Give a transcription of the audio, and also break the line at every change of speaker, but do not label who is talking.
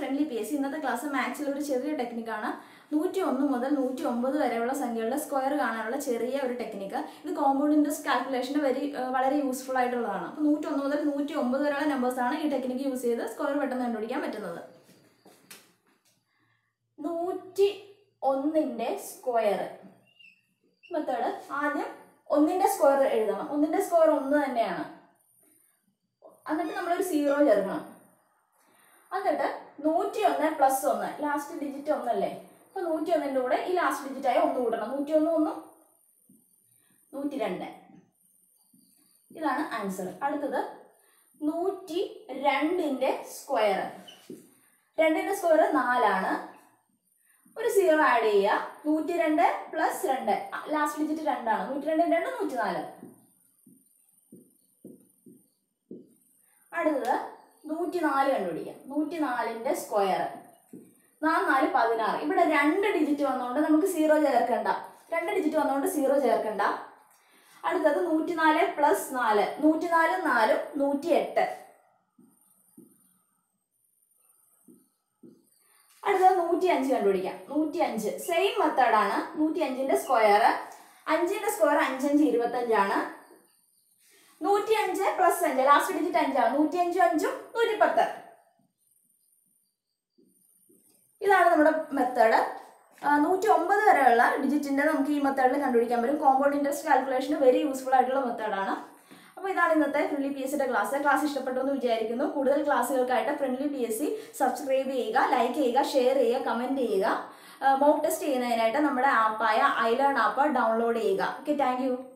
friendly P S ഇന്നത്തെ class മാത്സിൽ ഒരു ചെറിയ ടെക്നിക്കാണ് നൂറ്റി ഒന്ന് മുതൽ നൂറ്റി ഒമ്പത് വരെയുള്ള സംഖ്യകളുടെ സ്ക്വയർ കാണാനുള്ള ചെറിയ ഒരു ടെക്നിക്ക് ഇത് കോമ്പൗണ്ട് ഇൻട്രസ്റ്റ് കാൽക്കുലേഷന് വെരി വളരെ യൂസ്ഫുൾ ആയിട്ടുള്ളതാണ് അപ്പോൾ നൂറ്റി ഒന്ന് മുതൽ നൂറ്റി ഒമ്പത് വരെയുള്ള നമ്പേഴ്സാണ് ഈ ടെക്നിക്ക് യൂസ് ചെയ്ത് സ്ക്വയർ പെട്ടെന്ന് കണ്ടുപിടിക്കാൻ പറ്റുന്നത് നൂറ്റി ഒന്നിൻ്റെ സ്ക്വയർ മെത്തേഡ് ആദ്യം ഒന്നിൻ്റെ സ്ക്വയർ എഴുതണം ഒന്നിൻ്റെ സ്ക്വയർ ഒന്ന് തന്നെയാണ് എന്നിട്ട് നമ്മളൊരു സീറോ ചേർക്കണം എന്നിട്ട് നൂറ്റി ഒന്ന് പ്ലസ് ഒന്ന് ലാസ്റ്റ് ഡിജിറ്റ് ഒന്നല്ലേ അപ്പൊ നൂറ്റി ഒന്നിൻ്റെ കൂടെ ഈ ലാസ്റ്റ് ഡിജിറ്റ് ആയ ഒന്ന് കൂട്ടണം നൂറ്റി ഒന്ന് ഒന്നും നൂറ്റി രണ്ട് ഇതാണ് ആൻസർ അടുത്തത് നൂറ്റി രണ്ടിൻ്റെ സ്ക്വയർ രണ്ടിൻ്റെ സ്ക്വയർ നാലാണ് ഒരു സീറോ ആഡ് ചെയ്യുക നൂറ്റി രണ്ട് പ്ലസ് രണ്ട് ലാസ്റ്റ് ഡിജിറ്റ് രണ്ടാണ് നൂറ്റി രണ്ട് രണ്ട് നൂറ്റി നാല് അടുത്തത് നൂറ്റി നാല് കണ്ടുപിടിക്കാം നൂറ്റി നാലിൻ്റെ സ്ക്വയർ നാല് നാല് പതിനാറ് ഇവിടെ രണ്ട് ഡിജിറ്റ് വന്നുകൊണ്ട് നമുക്ക് സീറോ ചേർക്കണ്ട രണ്ട് ഡിജിറ്റ് വന്നുകൊണ്ട് സീറോ ചേർക്കണ്ട അടുത്തത് നൂറ്റി നാല് പ്ലസ് നാല് നൂറ്റി നാലും നാലും നൂറ്റി എട്ട് അടുത്തത് നൂറ്റി അഞ്ച് കണ്ടുപിടിക്കാം നൂറ്റി അഞ്ച് സെയിം മെത്തേഡാണ് നൂറ്റി അഞ്ചിന്റെ സ്ക്വയർ അഞ്ചിന്റെ സ്ക്വയർ അഞ്ചഞ്ച് ഇരുപത്തഞ്ചാണ് നൂറ്റി അഞ്ച് പ്ലസ് അഞ്ച് ലാസ്റ്റ് ഡിജിറ്റ് അഞ്ചാണ് നൂറ്റി അഞ്ചും അഞ്ചും നൂറ്റി പത്ത് ഇതാണ് നമ്മുടെ മെത്തേഡ് നൂറ്റി ഒമ്പത് വരെയുള്ള ഡിജിറ്റിന്റെ നമുക്ക് ഈ മെത്തേഡിൽ കണ്ടുപിടിക്കാൻ പറ്റും കോമ്പൗണ്ട് ഇൻട്രസ്റ്റ് കാൽക്കുലേഷന് വെരി യൂസ്ഫുൾ ആയിട്ടുള്ള മെത്തേഡാണ് അപ്പോൾ ഇതാണ് ഇന്നത്തെ ഫ്രണ്ട്ലി പി എസ് സിയുടെ ക്ലാസ് ക്ലാസ് ഇഷ്ടപ്പെട്ടു എന്ന് വിചാരിക്കുന്നു കൂടുതൽ ക്ലാസ്സുകൾക്കായിട്ട് friendly P S C subscribe ചെയ്യുക ലൈക്ക് ചെയ്യുക ഷെയർ ചെയ്യുക കമൻറ്റ് ചെയ്യുക മോക്ക് ടെസ്റ്റ് ചെയ്യുന്നതിനായിട്ട് നമ്മുടെ ആപ്പായ ഐലേൺ ആപ്പ് ഡൗൺലോഡ് ചെയ്യുക ഓക്കെ താങ്ക്